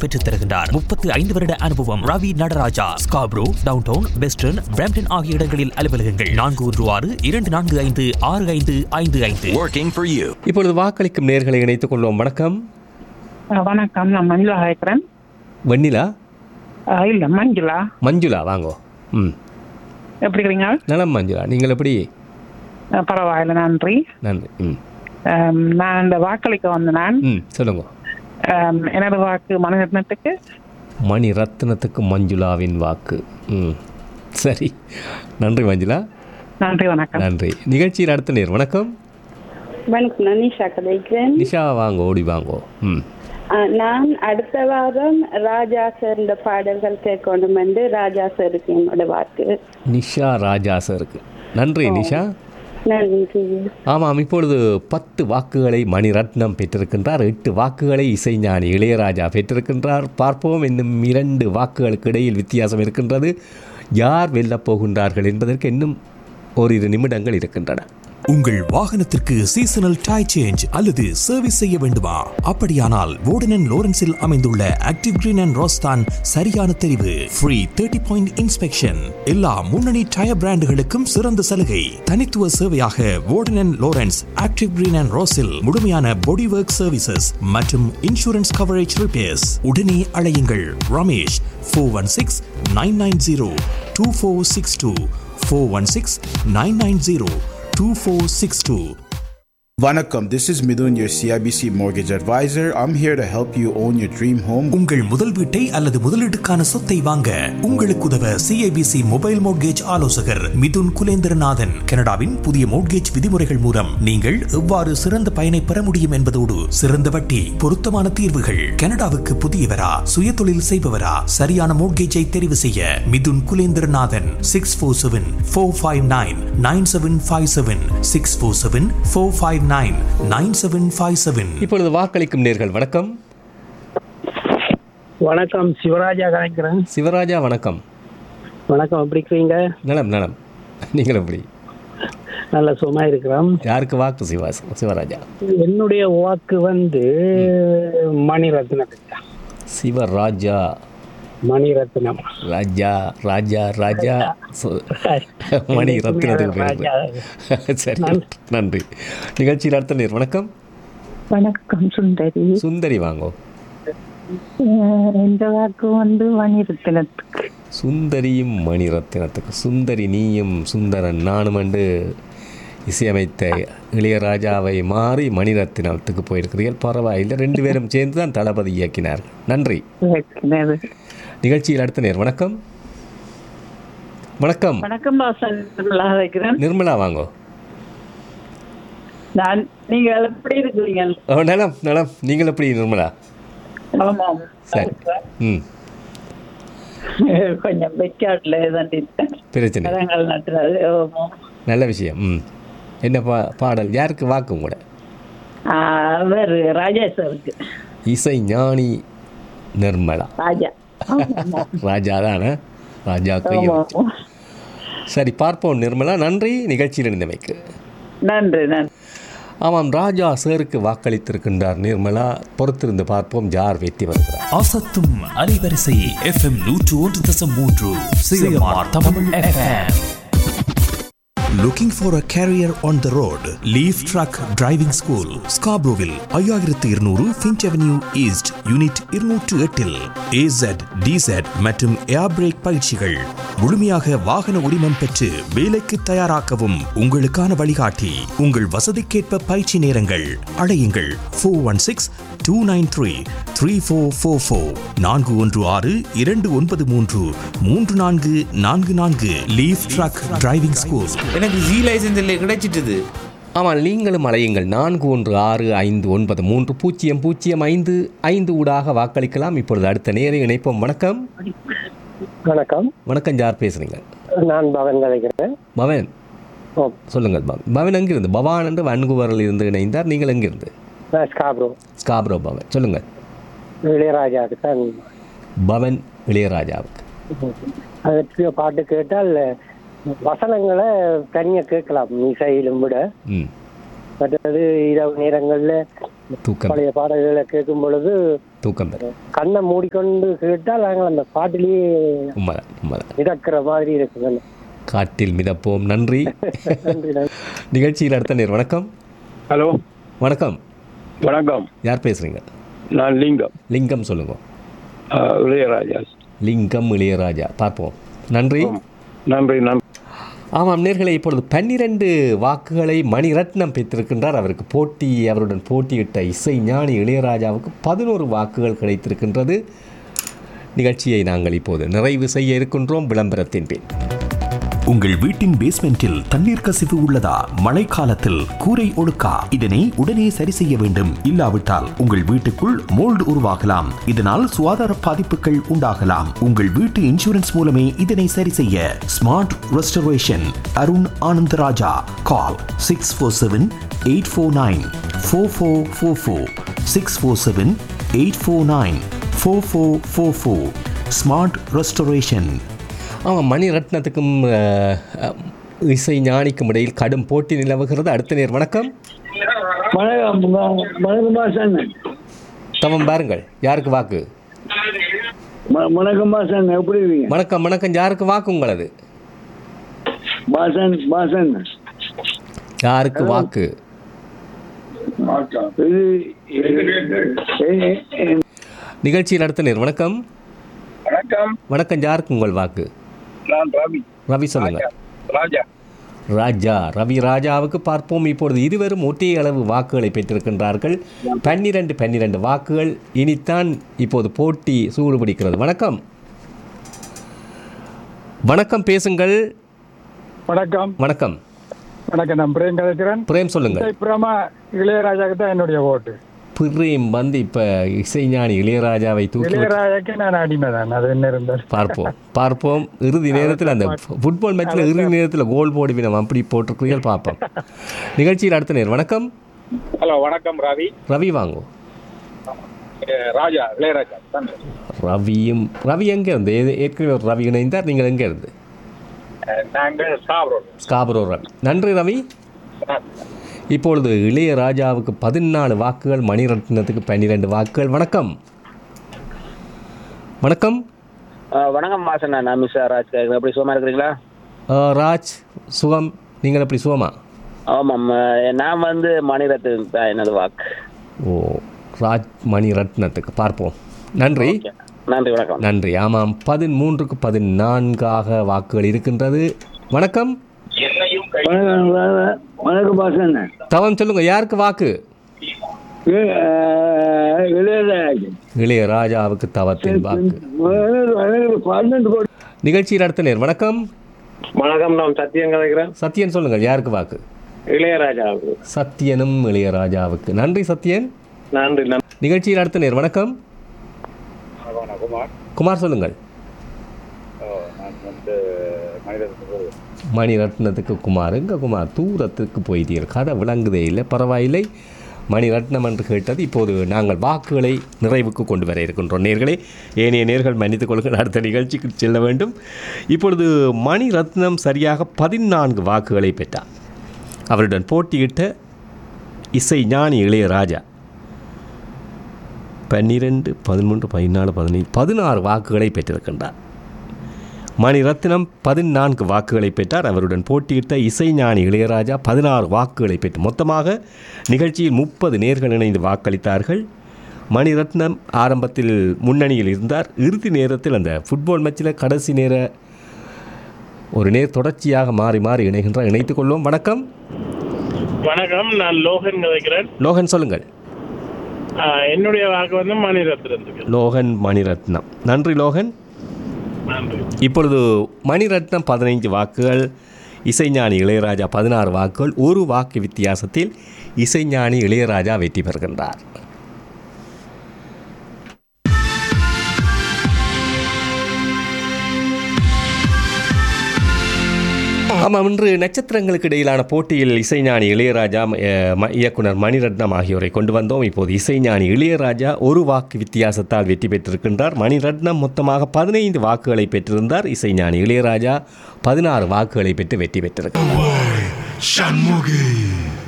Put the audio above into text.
பெற்றுத் தருகின்றார் முப்பத்து ஐந்து வருட அனுபவம் Ravi Nadaraja Scarborough downtown western Brampton ஆகிய இடங்களில் அலுவலகங்கள் நான்கு ஒன்று ஆறு இரண்டு நான்கு ஐந்து ஆறு ஐந்து ஐந்து ஐந்து Working for you. இப்பொழுது வாக்களிக்கும் நேர்களை இணைத்துக் கொள்வோம் வணக்கம் அஹ் வணக்கம் நான் மஞ்சுளா கேட்குறேன் வெண்ணிலா இல்லை மஞ்சுளா மஞ்சுளா வாங்கோ ம் எப்படி இருக்கிறீங்க நலம் மஞ்சுளா நீங்கள் எப்படி அஹ் பரவாயில்ல நன்றி நன்றி ம் அஹ் நான் இந்த வாக்களிக்க வந்த நான் ம் சொல்லுங்க அஹ் எனது வாக்கு மணிரத்னத்துக்கு மணி ரத்னத்துக்கு மஞ்சுளாவின் வாக்கு ம் சரி நன்றி மஞ்சுளா நன்றி வணக்கம் நன்றி நிகழ்ச்சியில் அடுத்த நேர் வணக்கம் வணக்கம் நான் நிஷா கதைக்கிறேன் நிஷா வாங்கோ ஓடி வாங்கோ ம் ஆ, நான் அடுத்த வாரம் ராஜா சார் பாடல்கள் கேட்கணும் என்று ராஜா சாருக்கு என்னோட வாக்கு நிஷா ராஜா சருக்கு நன்றி நிஷா நன்றி ஆமாம் இப்பொழுது பத்து வாக்குகளை மணிரத்னம் பெற்றிருக்கின்றார் எட்டு வாக்குகளை இசைஞானி இளையராஜா பெற்றிருக்கின்றார் பார்ப்போம் இன்னும் இரண்டு வாக்குகளுக்கு இடையில் வித்தியாசம் இருக்கின்றது யார் வெல்லப் போகின்றார்கள் என்பதற்கு இன்னும் ஓரிரு நிமிடங்கள் இருக்கின்றன உங்கள் வாகனத்திற்கு சீசனல் டை சேஞ்ச் அல்லது சர்வீஸ் செய்ய வேண்டுமா அப்படியானால் வோர்டன் லோரன்ஸில் அமைந்துள்ள ஆக்டிவ் கிரீன் அண்ட் ரோஸ்தான் சரியான தெரிவு ஃப்ரீ தேர்ட்டி பாயிண்ட் இன்ஸ்பெக்ஷன் எல்லா முன்னணி டயர் பிராண்டுகளுக்கும் சிறந்த சலுகை தனித்துவ சேவையாக Warden Lawrence active green and ரோஸில் முழுமையான பாடி ஒர்க் சர்வீசஸ் மற்றும் இன்சூரன்ஸ் கவரேஜ் ரிப்பேர்ஸ் உடனே அழையுங்கள் Ramesh four one six nine nine zero two four six two four one six nine nine zero 2462. Vanakkam, this is Midun, your CIBC mortgage advisor. I'm here to help you own your dream home. உங்கள் முதல் வீட்டை அல்லது முதலீட்டுக்கான சொத்தை வாங்க உங்களுக்கு உதவ CIBC mobile mortgage ஆலோசகர் மிதுன் குலேந்திரநாதன் கனடாவின் புதிய மோட்கேஜ் விதிமுறைகள் மூலம் நீங்கள் எவ்வாறு சிறந்த பயனை பெற முடியும் என்பதோடு சிறந்த வட்டி பொருத்தமான தீர்வுகள் கனடாவுக்கு புதியவரா சுய தொழில் செய்பவரா சரியான மோட்கேஜை தெரிவு செய்ய Mithun Kulendranathan six four seven four five nine nine seven five seven six four seven four five nine nine seven five seven இப்பொழுது வாக்களிக்கும் நேர்கள் வணக்கம் வணக்கம் சிவராஜா கலைக்கிறேன் சிவராஜா வணக்கம் வணக்கம் எப்படி இருக்கிறீங்க நலம் நலம் நீங்கள் எப்படி நல்ல சுகமா இருக்கிறோம் யாருக்கு வாக்கு சிவா சிவராஜா என்னுடைய வாக்கு வந்து மணிரத்னத்துக்கு சிவராஜா மணிரத்னம் ராஜா ராஜா ராஜா சு- மணி ரத்னத்துக்கு பேர் சரி நன்றி நிகழ்ச்சியில் அடுத்த நேர் வணக்கம் வணக்கம் சுந்தரி சுந்தரி வாங்கோ அஹ் இந்த வாக்கு வந்து மணிரத்னத்துக்கு சுந்தரியும் மணிரத்னத்துக்கு சுந்தரி நீயும் சுந்தரன் நானும் என்று இசையமைத்த இளையராஜாவை மாறி மணிரத்னத்துக்கு போயிருக்கிறீர்கள் பரவாயில்லை ரெண்டு பேரும் சேர்ந்து தான் தளபதி இயக்கினார் நன்றி இருக்கிறது. நிகழ்ச்சியில் அடுத்த நேர் வணக்கம் வணக்கம் வணக்கம் பாசன் நல்லா இருக்கிறேன் நிர்மலா வாங்கோ நான் நீங்கள் எப்படி இருக்கிறீங்க ஓ நலம் நலம் நீங்கள் எப்படி நிர்மலா ஆமாம் சரி ம் கொஞ்சம் பெக்காட்டில் தான் இருக்கேன் பிரச்சனை மரங்கள் நட்டுறது ஆமாம் நல்ல விஷயம் ம் என்ன பா பாடல் யாருக்கு வாக்கு கூட அவர் ராஜேஸ்வருக்கு இசை ஞானி நிர்மலா ராஜா ஆமாம் ராஜா தானே ராஜா கையில் வச்சு. ஆமாம் சரி பார்ப்போம் நிர்மலா நன்றி நிகழ்ச்சியில் இருந்தமைக்கு நன்றி நன்றி ஆமாம் ராஜா சேருக்கு வாக்களித்திருக்கின்றார் நிர்மலா பொறுத்திருந்து பார்ப்போம் யார் வெற்றி வருகிறார் அசத்தும் அலைவரிசை எஃப்எம் நூற்று ஒன்று தசம் மூன்று CMR Tamil FM Looking for a career on the road? Leaf Truck Driving School, Scarboroughville, ஐயாயிரத்து இருநூறு ஃபின்ச் அவென்யூ ஈஸ்ட் யூனிட் இருநூற்று எட்டில் ஏசட் டிசட் மற்றும் ஏர் பிரேக் பயிற்சிகள் முழுமையாக வாகன உரிமம் பெற்று வேலைக்கு தயாராக்கவும் உங்களுக்கான வழிகாட்டி உங்கள் வசதிக்கேற்ப பயிற்சி நேரங்கள் அழையுங்கள் four one six two nine three three four four four நான்கு ஒன்று ஆறு இரண்டு ஒன்பது மூன்று மூன்று நான்கு நான்கு நான்கு லீஃப் ட்ரக் டிரைவிங் ஸ்கூல் எனக்கு ஜி லைசன்ஸ் இல்லை கிடைச்சிட்டுது ஆமாம் நீங்களும் அலையுங்கள் நான்கு ஒன்று ஆறு ஐந்து ஒன்பது மூன்று பூஜ்ஜியம் பூஜ்ஜியம் ஐந்து ஐந்து ஊடாக வாக்களிக்கலாம் இப்பொழுது அடுத்த நேர இணைப்போம் வணக்கம் வணக்கம் வணக்கம் யார் பேசுறீங்க நான் பவன் கலைக்கிறேன் பவன் ஓ சொல்லுங்கள் பவன் பவன் எங்கிருந்து பவான் என்று வன்குவரில் இருந்து இணைந்தார் நீங்கள் எங்கிருந்து நான் ஸ்காப்ரோ ஸ்காப்ரோ பவன் சொல்லுங்கள் இளையராஜாவுக்கு தான் பவன் இளையராஜாவுக்கு அதற்கு பாட்டு கேட்டால் வசனங்களை தனியாக கேட்கலாம் இசையிலும் விட ம் மற்றது இரவு நேரங்களில் தூக்கம் பழைய பாடல்களை கேட்கும் பொழுது தூக்கம் பெறும் கண்ணை மூடிக்கொண்டு கேட்டால் நாங்கள் அந்த பாட்டிலேயே உண்மைதான் உண்மைதான் மிதக்கிற மாதிரி இருக்குங்க காட்டில் மிதப்போம் நன்றி நன்றி நன்றி நிகழ்ச்சியில் அடுத்த நேர் வணக்கம் ஹலோ வணக்கம் வணக்கம் யார் பேசுறீங்க நான் லிங்கம் லிங்கம் சொல்லுங்க அஹ், இளையராஜா லிங்கம் இளையராஜா பார்ப்போம் நன்றி நன்றி நன்றி ஆமாம் நேர்களை இப்பொழுது பன்னிரண்டு வாக்குகளை மணிரத்னம் பெற்றிருக்கின்றார் அவருக்கு போட்டி அவருடன் போட்டியிட்ட இசை ஞானி இளையராஜாவுக்கு பதினோரு வாக்குகள் கிடைத்திருக்கின்றது நிகழ்ச்சியை நாங்கள் இப்போது நிறைவு செய்ய இருக்கின்றோம் விளம்பரத்தின் பின் உங்கள் வீட்டின் பேஸ்மெண்டில் தண்ணீர் கசிவு உள்ளதா மழைக்காலத்தில் கூரை ஒழுக்கா இதனை உடனே சரி செய்ய வேண்டும் இல்லாவிட்டால் உங்கள் வீட்டுக்குள் மோல்டு உருவாகலாம் இதனால் சுகாதார பாதிப்புகள் உண்டாகலாம் உங்கள் வீட்டு இன்சூரன்ஸ் மூலமே இதனை சரி செய்ய smart restoration Arun Anandaraja call six four seven eight four nine four four four four six four seven eight four nine four four four four smart restoration ஆமாம் மணிரத்னத்துக்கும் அஹ், அஹ், இசை ஞானிக்கும் இடையில் கடும் போட்டி நிலவுகிறது அடுத்த நேர் வணக்கம் வணக்கம் வணக்கம் பாசன் தவம் பாருங்கள் யாருக்கு வாக்கு வணக்கம் பாசன் எப்படி இருக்கீங்க வணக்கம் வணக்கம் யாருக்கு வாக்கு உங்களது பாசன் பாசன் யாருக்கு வாக்கு இது நிகழ்ச்சியில் அடுத்த நேர் வணக்கம் வணக்கம் வணக்கம் யாருக்கு உங்கள் வாக்கு நான் ரவி ரவி சொல்லுங்க ராஜா ராஜா ரவி ராஜாவுக்கு பார்ப்போம் இப்பொழுது இருவரும் ஒற்றை அளவு வாக்குகளை பெற்றிருக்கின்றார்கள் பன்னிரண்டு பன்னிரண்டு வாக்குகள் இனித்தான் இப்போது போட்டி சூடுபிடிக்கிறது வணக்கம் வணக்கம் பேசுங்கள் வணக்கம் வணக்கம் வணக்கம் நான் பிரேம் கதைக்கிறேன் பிரேம் சொல்லுங்கள் அப்புறமா இளையராஜாக்கு தான் என்னுடைய ஓட்டு பிரேம் வந்து இப்போ இசைஞானி இளையராஜாவை தூக்கி விட்டு- இளையராஜாக்கு நான் அடிமை தான் அது என்ன இருந்தால் பார்ப்போம் பார்ப்போம் இறுதி நேரத்தில் அந்த ஃபுட்பால் மேட்ச்சில் இறுதி நேரத்தில் கோல் போடுவினம் அப்படி போட்டிருக்கிறீர்கள் பார்ப்போம் நிகழ்ச்சியில் அடுத்த நேர் வணக்கம் ஹலோ வணக்கம் ரவி ரவி வாங்கோ ராஜா இளையராஜா ரவியும் ரவி எங்கே இருந்து ஏ- ஏற்கனவே ஒரு ரவி இணைந்தார் நீங்கள் எங்கே இருந்து நாங்கள் சாப்பிட்றோம் ஸ்காபரோ ரவி நன்றி ரவி இப்பொழுது இளையராஜாவுக்கு பதினாலு வாக்குகள் மணிரத்னத்துக்கு பன்னிரெண்டு வாக்குகள் வணக்கம் வணக்கம் வணக்கம் வாசன் நான் மிஸ் ராஜ் கேட்குறேன் எப்படி சுகமாக இருக்கிறீங்களா ஆ, ராஜ் சுகம் நீங்கள் எப்படி சுகமா ஆமாம் அஹ், நான் வந்து மணிரத்னம் தான் எனது வாக்கு ஓ ராஜ் மணிரத்னத்துக்கு பார்ப்போம் நன்றி நன்றி வணக்கம் நன்றி ஆமாம் பதிமூன்றுக்கு பதினான்காக வாக்குகள் இருக்கின்றது வணக்கம் வணக்கம் வணக்கம் பாசன் தவம் சொல்லுங்க யாருக்கு வாக்கு இளையராஜா இளையராஜாவுக்கு தவத்தின் வாக்கு பன்னெண்டு கோடி நிகழ்ச்சியில் அடுத்த நேர் வணக்கம் வணக்கம் நான் சத்தியம் கதைக்கிறேன் சத்யன் சொல்லுங்க யாருக்கு வாக்கு இளையராஜாவுக்கு சத்யனும் இளையராஜாவுக்கு நன்றி சத்யன் நன்றி நன்றி நிகழ்ச்சியில் அடுத்த நேர் வணக்கம் குமார் குமார் சொல்லுங்கள் நான் வந்து மனிதத்துக்கு மணிரத்னத்துக்கு குமார் எங்க குமார் தூரத்துக்கு போயிட்டீர்கள் கதை விளங்குதே இல்லை பரவாயில்லை மணிரத்னம் என்று கேட்டது இப்போது நாங்கள் வாக்குகளை நிறைவுக்கு கொண்டு வர இருக்கின்றோம் நேர்களே ஏனைய நேர்கள் மன்னித்துக் கொள்ளுங்கள் அடுத்த நிகழ்ச்சிக்கு செல்ல வேண்டும் இப்பொழுது மணிரத்னம் சரியாக பதினான்கு வாக்குகளை பெற்றார் அவருடன் போட்டியிட்ட இசை ஞானி இளையராஜா பன்னிரெண்டு பதிமூன்று பதினாலு பதினைந்து பதினாறு வாக்குகளை பெற்றிருக்கின்றார் மணிரத்னம் பதினான்கு வாக்குகளை பெற்றார் அவருடன் போட்டியிட்ட இசைஞானி இளையராஜா பதினாறு வாக்குகளை பெற்று மொத்தமாக நிகழ்ச்சியில் முப்பது நேர்கள் இணைந்து வாக்களித்தார்கள் மணிரத்னம் ஆரம்பத்தில் முன்னணியில் இருந்தார் இறுதி நேரத்தில் அந்த ஃபுட்பால் மேட்சில் கடைசி நேர ஒரு நேர் தொடர்ச்சியாக மாறி மாறி இணைகின்றார் இணைத்துக் கொள்வோம் வணக்கம் வணக்கம் நான் லோகன் கதைக்கிறேன் லோகன் சொல்லுங்கள் ஆஹ் என்னுடைய வாக்கு வந்து மணிரத்னத்துக்கு லோகன் மணிரத்னம் நன்றி லோகன் நன்றி இப்பொழுது மணிரத்னம் பதினைஞ்சு வாக்குகள் இசைஞானி இளையராஜா பதினாறு வாக்குகள் ஒரு வாக்கு வித்தியாசத்தில் இசைஞானி இளையராஜா வெற்றி பெறுகின்றார் ஆமாம் இன்று நட்சத்திரங்களுக்கு இடையிலான போட்டியில் இசைஞானி இளையராஜா அஹ், ம- இயக்குனர் மணிரத்னம் ஆகியோரை கொண்டு வந்தோம் இப்போது இசைஞானி இளையராஜா ஒரு வாக்கு வித்தியாசத்தால் வெற்றி பெற்றிருக்கின்றார் மணிரத்னம் மொத்தமாக பதினைந்து வாக்குகளை பெற்றிருந்தார் இசைஞானி இளையராஜா பதினாறு வாக்குகளை பெற்று வெற்றி பெற்றிருக்கிறார் Shanmugi.